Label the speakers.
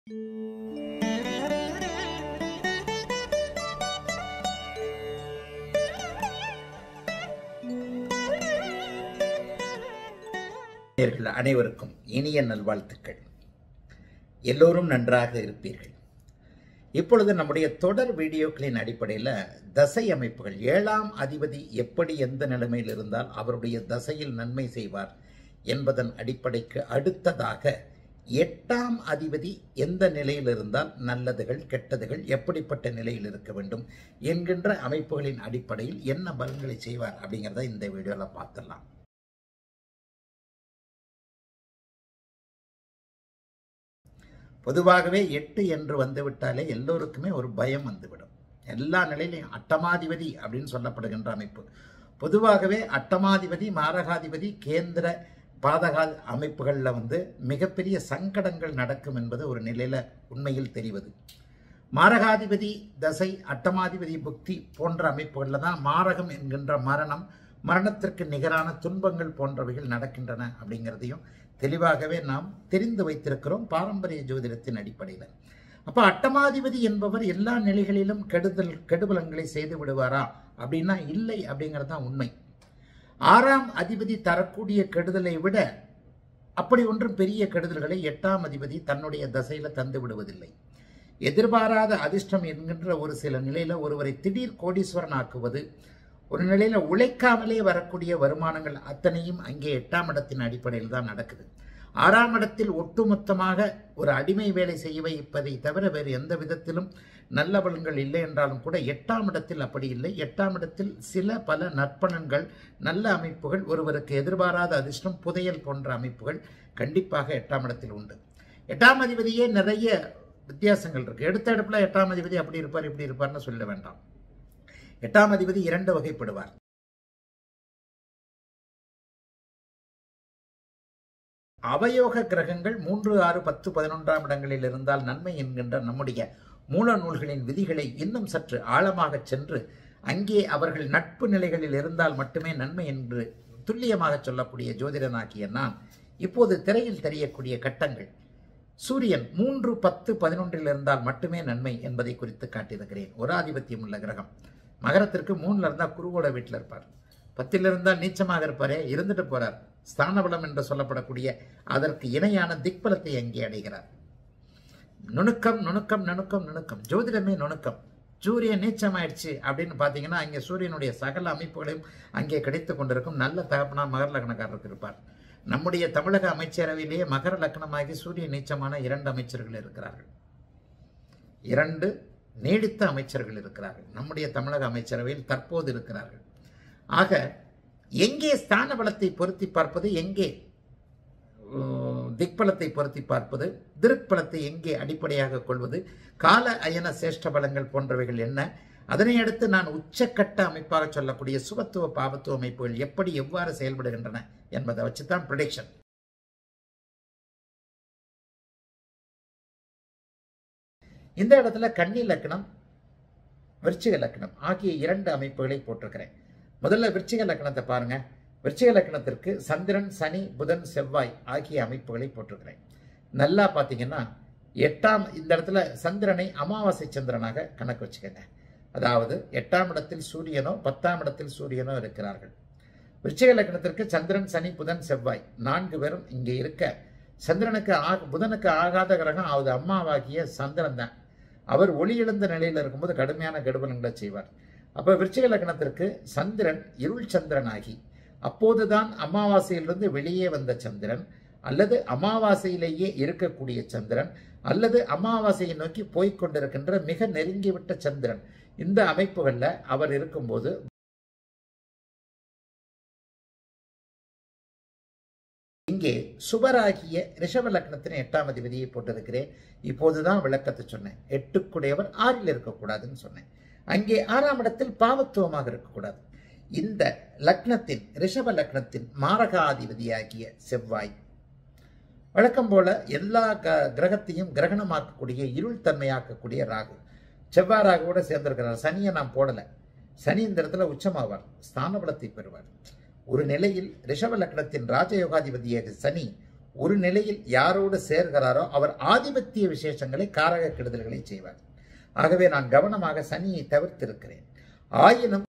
Speaker 1: நேயர்கள் அனைவருக்கும் இனிய நல்வாழ்த்துக்கள் எல்லோரும் நன்றாக இருப்பீர்கள் இப்பொழுது நம்முடைய தொடர் வீடியோக்களின் அடிப்படையில் தசை அமைப்புகள் ஏழாம் அதிபதி எப்படி எந்த நிலைமையில் இருந்தால் அவருடைய தசையில் நன்மை செய்வார் என்பதன் அடிப்படைக்கு அடுத்ததாக எட்டாம் அதிபதி எந்த நிலையில் இருந்தால் நல்லதுகள் கெட்டதுகள் எப்படிப்பட்ட நிலையில் இருக்க வேண்டும் என்கின்ற அமைப்புகளின் அடிப்படையில் என்ன பலன்களை செய்வார் அப்படிங்கிறத இந்த வீடியோவில் பார்த்துடலாம் பொதுவாகவே எட்டு என்று வந்துவிட்டாலே எல்லோருக்குமே ஒரு பயம் வந்துவிடும் எல்லா நிலையிலையும் அட்டமாதிபதி அப்படின்னு சொல்லப்படுகின்ற அமைப்பு பொதுவாகவே அட்டமாதிபதி மாரகாதிபதி கேந்திர பாதகா அமைப்புகளில் வந்து மிகப்பெரிய சங்கடங்கள் நடக்கும் என்பது ஒரு நிலையில் உண்மையில் தெரிவது மாரகாதிபதி தசை அட்டமாதிபதி புக்தி போன்ற அமைப்புகளில் தான் மாரகம் என்கின்ற மரணம் மரணத்திற்கு நிகரான துன்பங்கள் போன்றவைகள் நடக்கின்றன அப்படிங்கிறதையும் தெளிவாகவே நாம் தெரிந்து வைத்திருக்கிறோம் பாரம்பரிய ஜோதிடத்தின் அடிப்படையில் அப்போ அட்டமாதிபதி என்பவர் எல்லா நிலைகளிலும் கெடுதல் கெடுபலங்களை செய்து விடுவாரா அப்படின்னா இல்லை அப்படிங்கிறது தான் உண்மை ஆறாம் அதிபதி தரக்கூடிய கெடுதலை விட அப்படி ஒன்றும் பெரிய கெடுதல்களை எட்டாம் அதிபதி தன்னுடைய தசையில தந்து விடுவதில்லை எதிர்பாராத அதிர்ஷ்டம் என்கின்ற ஒரு சில நிலையில ஒருவரை திடீர் கோடீஸ்வரன் ஆக்குவது ஒரு நிலையில உழைக்காமலே வரக்கூடிய வருமானங்கள் அத்தனையும் அங்கே எட்டாம் இடத்தின் அடிப்படையில் தான் நடக்குது ஆறாம் இடத்தில் ஒட்டுமொத்தமாக ஒரு அடிமை வேலை செய்ய வைப்பதை தவிர வேறு எந்த விதத்திலும் நல்ல பலன்கள் இல்லை என்றாலும் கூட எட்டாம் இடத்தில் அப்படி இல்லை எட்டாம் இடத்தில் சில பல நற்பலன்கள் நல்ல அமைப்புகள் ஒருவருக்கு எதிர்பாராத அதிர்ஷ்டம் புதையல் போன்ற அமைப்புகள் கண்டிப்பாக எட்டாம் இடத்தில் உண்டு எட்டாம் அதிபதியே நிறைய வித்தியாசங்கள் இருக்கு எடுத்த இடத்துல எட்டாம் அதிபதி அப்படி இருப்பார் இப்படி இருப்பார்னு சொல்ல வேண்டாம் எட்டாம் அதிபதி இரண்டு வகைப்படுவார் அவயோக கிரகங்கள் மூன்று ஆறு பத்து பதினொன்றாம் இடங்களில் இருந்தால் நன்மை என்கின்ற நம்முடைய மூல நூல்களின் விதிகளை இன்னும் சற்று ஆழமாக சென்று அங்கே அவர்கள் நட்பு நிலைகளில் இருந்தால் மட்டுமே நன்மை என்று துல்லியமாக சொல்லக்கூடிய ஜோதிடனாகிய நான் இப்போது திரையில் தெரியக்கூடிய கட்டங்கள் சூரியன் மூன்று பத்து பதினொன்றில் இருந்தால் மட்டுமே நன்மை என்பதை குறித்து காட்டியிருக்கிறேன் ஒரு ஆதிபத்தியம் உள்ள கிரகம் மகரத்திற்கு மூணுல இருந்தால் குருவோட வீட்டில் இருப்பார் பத்தில் இருந்தால் நீச்சமாக இருப்பாரே இருந்துட்டு போறார் ஸ்தானபலம் என்று சொல்லப்படக்கூடிய அதற்கு இணையான திக்பலத்தை அங்கே அடைகிறார் நுணுக்கம் நுணுக்கம் நுணுக்கம் நுணுக்கம் ஜோதிடமே நுணுக்கம் சூரியன் நீச்சமாயிடுச்சு அப்படின்னு பார்த்தீங்கன்னா அங்கே சூரியனுடைய சகல அமைப்புகளையும் அங்கே கிடைத்து கொண்டிருக்கும் நல்ல தகப்பனா மகர லக்னக்காரருக்கு இருப்பார் நம்முடைய தமிழக அமைச்சரவையிலேயே மகர லக்னமாகி சூரிய நீச்சமான இரண்டு அமைச்சர்கள் இருக்கிறார்கள் இரண்டு நீடித்த அமைச்சர்கள் இருக்கிறார்கள் நம்முடைய தமிழக அமைச்சரவையில் தற்போது இருக்கிறார்கள் ஆக எங்கே ஸ்தான பலத்தை பொருத்தி பார்ப்பது எங்கே திக்பலத்தை பொருத்தி பார்ப்பது திருப்பலத்தை எங்கே அடிப்படையாக கொள்வது கால அயன சேஷ்ட பலங்கள் போன்றவைகள் என்ன அதனை அடுத்து நான் உச்சக்கட்ட அமைப்பாக சொல்லக்கூடிய சுபத்துவ பாவத்துவ அமைப்புகள் எப்படி எவ்வாறு செயல்படுகின்றன என்பதை வச்சுதான் ப்ரிடிக்ஷன் இந்த இடத்துல கன்னி லக்னம் விருச்சிக லக்னம் ஆகிய இரண்டு அமைப்புகளை போட்டிருக்கிறேன் முதல்ல விருச்சிக லக்னத்தை பாருங்க விருச்சிக லக்னத்திற்கு சந்திரன் சனி புதன் செவ்வாய் ஆகிய அமைப்புகளை போட்டிருக்கிறேன் நல்லா பார்த்தீங்கன்னா எட்டாம் இந்த இடத்துல சந்திரனை அமாவாசை சந்திரனாக கணக்கு வச்சுக்கோங்க அதாவது எட்டாம் இடத்தில் சூரியனோ பத்தாம் இடத்தில் சூரியனோ இருக்கிறார்கள் விருச்சிக லக்னத்திற்கு சந்திரன் சனி புதன் செவ்வாய் நான்கு பேரும் இங்கே இருக்க சந்திரனுக்கு ஆக புதனுக்கு ஆகாத கிரகம் அது அம்மாவாகிய சந்திரன் தான் அவர் ஒளி இழந்த நிலையில் இருக்கும்போது கடுமையான கெடுபலன்களை செய்வார் அப்போ விருச்சிக லக்னத்திற்கு சந்திரன் இருள் சந்திரனாகி அப்போதுதான் அமாவாசையிலிருந்து வெளியே வந்த சந்திரன் அல்லது அமாவாசையிலேயே இருக்கக்கூடிய சந்திரன் அல்லது அமாவாசையை நோக்கி போய்கொண்டிருக்கின்ற மிக நெருங்கிவிட்ட சந்திரன் இந்த அமைப்புகளில் அவர் இருக்கும்போது இங்கே சுபராகிய ரிஷப லக்னத்தின் எட்டாம் அதிபதியை போட்டிருக்கிறேன் இப்போதுதான் விளக்கத்தை சொன்னேன் எட்டுக்குடையவர் ஆறில் இருக்கக்கூடாதுன்னு சொன்னேன் அங்கே ஆறாம் இடத்தில் பாவத்துவமாக இருக்கக்கூடாது இந்த லக்னத்தின் ரிஷப லக்னத்தின் மாரகாதிபதியாகிய செவ்வாய் வழக்கம் போல எல்லா க கிரகத்தையும் கிரகணமாக்கக்கூடிய இருள் தன்மையாக்கக்கூடிய ராகு செவ்வாய் ராகுவோட சேர்ந்திருக்கிறார் சனியை நான் போடலை சனி இந்த இடத்துல உச்சமாவார் ஸ்தான பலத்தை பெறுவார் ஒரு நிலையில் ரிஷப லக்னத்தின் ராஜயோகாதிபதியாக சனி ஒரு நிலையில் யாரோடு சேர்கிறாரோ அவர் ஆதிபத்திய விசேஷங்களை காரக கெடுதல்களை செய்வார் ஆகவே நான் கவனமாக சனியை தவிர்த்திருக்கிறேன் ஆயினும்